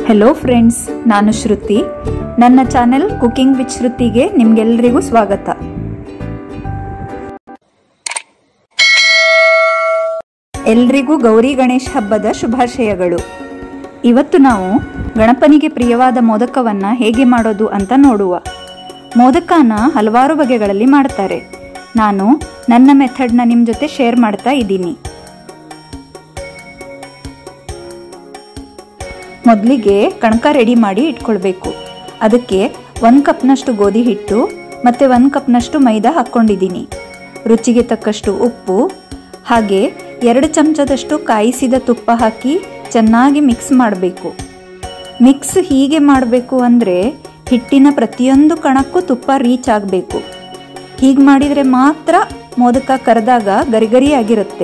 hello friends ನಾನು ಶ್ರುತಿ ನನ್ನ channel cooking with ಶ್ರುತಿಗೆ ನಿಮ್ಗೆಲ್ರಿಗೂ ಸ್ವಾಗತ ಎಲ್ರಿಗೂ ಗೌರಿ ಗಣೇಶ್ ಹಬ್ಬದ ಶುಭಾಶಯಗಳು ಇವತ್ತು ನಾವು ಗಣಪನಿಗೆ ಪ್ರಿಯವಾದ ಮೋದಕವನ್ನ ಹೇಗೆ ಮಾಡೋದು ಅಂತ ನೋಡುವ ಮೋದಕನ ಹಲವಾರು ಬಗೆಗಳಲ್ಲಿ ಮಾಡ್ತಾರೆ ನಾನು ನನ್ನ ಮೆಥಡ್ನ ನಿಮ್ಮ ಜೊತೆ ಶೇರ್ ಮಾಡ್ತಾ ಇದ್ದೀನಿ ಮೊದಲಿಗೆ ಕಣಕ ರೆಡಿ ಮಾಡಿ ಇಟ್ಕೊಳ್ಬೇಕು ಅದಕ್ಕೆ ಒಂದು ಕಪ್ನಷ್ಟು ಗೋಧಿ ಹಿಟ್ಟು ಮತ್ತು ಒಂದು ಕಪ್ನಷ್ಟು ಮೈದಾ ಹಾಕ್ಕೊಂಡಿದ್ದೀನಿ ರುಚಿಗೆ ತಕ್ಕಷ್ಟು ಉಪ್ಪು ಹಾಗೆ ಎರಡು ಚಮಚದಷ್ಟು ಕಾಯಿಸಿದ ತುಪ್ಪ ಹಾಕಿ ಚೆನ್ನಾಗಿ ಮಿಕ್ಸ್ ಮಾಡಬೇಕು ಮಿಕ್ಸ್ ಹೀಗೆ ಮಾಡಬೇಕು ಅಂದರೆ ಹಿಟ್ಟಿನ ಪ್ರತಿಯೊಂದು ಕಣಕ್ಕೂ ತುಪ್ಪ ರೀಚ್ ಆಗಬೇಕು ಹೀಗೆ ಮಾಡಿದರೆ ಮಾತ್ರ ಮೋದಕ ಕರೆದಾಗ ಗರಿಗರಿಯಾಗಿರುತ್ತೆ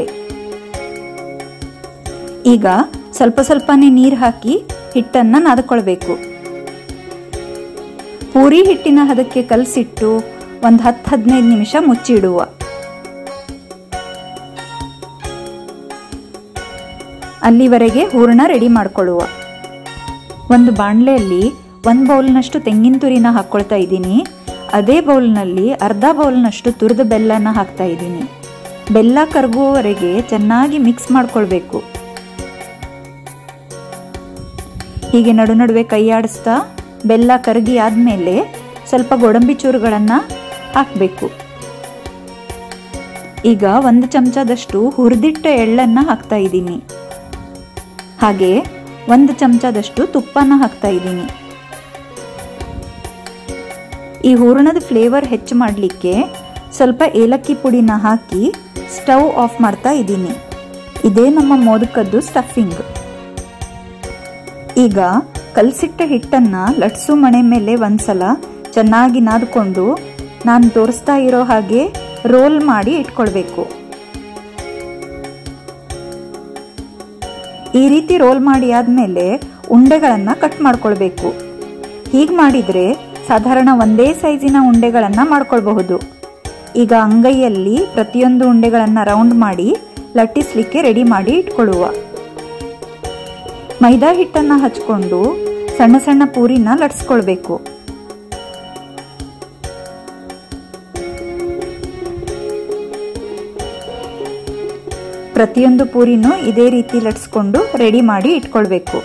ಈಗ ಸ್ವಲ್ಪ ಸ್ವಲ್ಪನೇ ನೀರು ಹಾಕಿ ಹಿಟ್ಟನ್ನು ನಾದ್ಕೊಳ್ಬೇಕು ಪೂರಿ ಹಿಟ್ಟಿನ ಹದಕ್ಕೆ ಕಲಸಿಟ್ಟು ಒಂದು ಹತ್ತು ಹದಿನೈದು ನಿಮಿಷ ಮುಚ್ಚಿಡುವ ಅಲ್ಲಿವರೆಗೆ ಹೂರಣ ರೆಡಿ ಮಾಡ್ಕೊಳ್ಳುವ ಒಂದು ಬಾಣಲೆಯಲ್ಲಿ ಒಂದು ಬೌಲ್ನಷ್ಟು ತೆಂಗಿನ ತುರಿನ ಹಾಕ್ಕೊಳ್ತಾ ಇದ್ದೀನಿ ಅದೇ ಬೌಲ್ನಲ್ಲಿ ಅರ್ಧ ಬೌಲ್ನಷ್ಟು ತುರಿದ ಬೆಲ್ಲನ ಹಾಕ್ತಾ ಇದ್ದೀನಿ ಬೆಲ್ಲ ಕರಗುವವರೆಗೆ ಚೆನ್ನಾಗಿ ಮಿಕ್ಸ್ ಮಾಡ್ಕೊಳ್ಬೇಕು ಹೀಗೆ ನಡು ನಡುವೆ ಕೈಯಾಡಿಸ್ತಾ ಬೆಲ್ಲ ಕರಗಿ ಆದಮೇಲೆ ಸ್ವಲ್ಪ ಗೋಡಂಬಿ ಚೂರುಗಳನ್ನು ಹಾಕಬೇಕು ಈಗ ಒಂದು ಚಮಚದಷ್ಟು ಹುರಿದಿಟ್ಟ ಎಳ್ಳನ್ನು ಹಾಕ್ತಾ ಇದ್ದೀನಿ ಹಾಗೆ ಒಂದು ಚಮಚದಷ್ಟು ತುಪ್ಪನ ಹಾಕ್ತಾ ಇದ್ದೀನಿ ಈ ಹೂರಣದ ಫ್ಲೇವರ್ ಹೆಚ್ಚು ಮಾಡಲಿಕ್ಕೆ ಸ್ವಲ್ಪ ಏಲಕ್ಕಿ ಪುಡಿನ ಹಾಕಿ ಸ್ಟವ್ ಆಫ್ ಮಾಡ್ತಾ ಇದ್ದೀನಿ ಇದೇ ನಮ್ಮ ಮೋದಕದ್ದು ಸ್ಟಫಿಂಗ್ ಈಗ ಕಲಸಿಟ್ಟ ಹಿಟ್ಟನ್ನು ಲಟ್ಸು ಮಣೆ ಮೇಲೆ ಒಂದ್ಸಲ ಚೆನ್ನಾಗಿ ನಾದ್ಕೊಂಡು ನಾನು ತೋರಿಸ್ತಾ ಇರೋ ಹಾಗೆ ರೋಲ್ ಮಾಡಿ ಇಟ್ಕೊಳ್ಬೇಕು ಈ ರೀತಿ ರೋಲ್ ಮಾಡಿ ಆದಮೇಲೆ ಉಂಡೆಗಳನ್ನು ಕಟ್ ಮಾಡ್ಕೊಳ್ಬೇಕು ಹೀಗೆ ಮಾಡಿದರೆ ಸಾಧಾರಣ ಒಂದೇ ಸೈಜಿನ ಉಂಡೆಗಳನ್ನು ಮಾಡ್ಕೊಳ್ಬಹುದು ಈಗ ಅಂಗೈಯಲ್ಲಿ ಪ್ರತಿಯೊಂದು ಉಂಡೆಗಳನ್ನು ರೌಂಡ್ ಮಾಡಿ ಲಟ್ಟಿಸ್ಲಿಕ್ಕೆ ರೆಡಿ ಮಾಡಿ ಇಟ್ಕೊಳ್ಳುವ ಮೈದಾ ಹಿಟ್ಟನ್ನು ಹಚ್ಕೊಂಡು ಸಣ್ಣ ಸಣ್ಣ ಪೂರಿನ ಲಟ್ಸ್ಕೊಳ್ಬೇಕು ಪ್ರತಿಯೊಂದು ಪೂರಿನೂ ಇದೇ ರೀತಿ ಲಟ್ಸ್ಕೊಂಡು ರೆಡಿ ಮಾಡಿ ಇಟ್ಕೊಳ್ಬೇಕು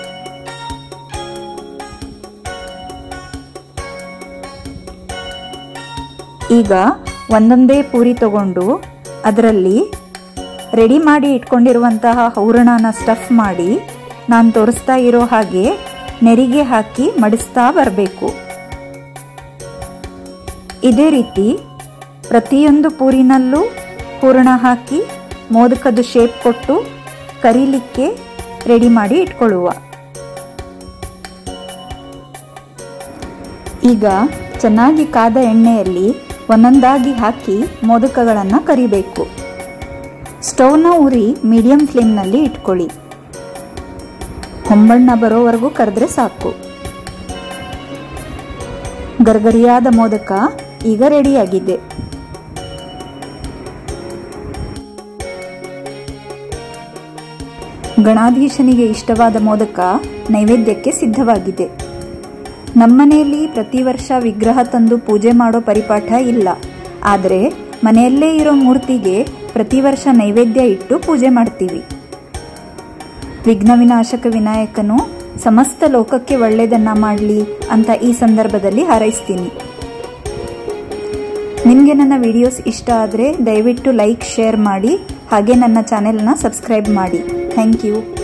ಈಗ ಒಂದೊಂದೇ ಪೂರಿ ತಗೊಂಡು ಅದರಲ್ಲಿ ರೆಡಿ ಮಾಡಿ ಇಟ್ಕೊಂಡಿರುವಂತಹ ಹೂರಣನ ಸ್ಟಫ್ ಮಾಡಿ ನಾನು ತೋರಿಸ್ತಾ ಇರೋ ಹಾಗೆ ನೆರಿಗೆ ಹಾಕಿ ಮಡಿಸ್ತಾ ಬರಬೇಕು ಇದೇ ರೀತಿ ಪ್ರತಿಯೊಂದು ಪೂರಿನಲ್ಲೂ ಹೂರಣ ಹಾಕಿ ಮೋದಕದ ಶೇಪ್ ಕೊಟ್ಟು ಕರೀಲಿಕ್ಕೆ ರೆಡಿ ಮಾಡಿ ಇಟ್ಕೊಳ್ಳುವ ಈಗ ಚೆನ್ನಾಗಿ ಕಾದ ಎಣ್ಣೆಯಲ್ಲಿ ಒಂದೊಂದಾಗಿ ಹಾಕಿ ಮೋದಕಗಳನ್ನು ಕರಿಬೇಕು ಸ್ಟವ್ನ ಉರಿ ಮೀಡಿಯಂ ಫ್ಲೇಮ್ನಲ್ಲಿ ಇಟ್ಕೊಳ್ಳಿ ಹೊಂಬಣ್ಣ ಬರೋವರೆಗೂ ಕರೆದ್ರೆ ಸಾಕು ಗರ್ಗರಿಯಾದ ಮೋದಕ ಈಗ ರೆಡಿಯಾಗಿದೆ ಗಣಾಧೀಶನಿಗೆ ಇಷ್ಟವಾದ ಮೋದಕ ನೈವೇದ್ಯಕ್ಕೆ ಸಿದ್ಧವಾಗಿದೆ ನಮ್ಮನೆಯಲ್ಲಿ ಪ್ರತಿ ವರ್ಷ ವಿಗ್ರಹ ತಂದು ಪೂಜೆ ಮಾಡೋ ಪರಿಪಾಠ ಇಲ್ಲ ಆದರೆ ಮನೆಯಲ್ಲೇ ಇರೋ ಮೂರ್ತಿಗೆ ಪ್ರತಿ ವರ್ಷ ನೈವೇದ್ಯ ಇಟ್ಟು ಪೂಜೆ ಮಾಡ್ತೀವಿ ವಿಘ್ನ ವಿನಾಶಕ ವಿನಾಯಕನು ಸಮಸ್ತ ಲೋಕಕ್ಕೆ ಒಳ್ಳೆಯದನ್ನ ಮಾಡಲಿ ಅಂತ ಈ ಸಂದರ್ಭದಲ್ಲಿ ಹಾರೈಸ್ತೀನಿ ನಿಮಗೆ ನನ್ನ ವಿಡಿಯೋಸ್ ಇಷ್ಟ ಆದರೆ ದಯವಿಟ್ಟು ಲೈಕ್ ಶೇರ್ ಮಾಡಿ ಹಾಗೆ ನನ್ನ ಚಾನೆಲ್ನ ಸಬ್ಸ್ಕ್ರೈಬ್ ಮಾಡಿ ಥ್ಯಾಂಕ್ ಯು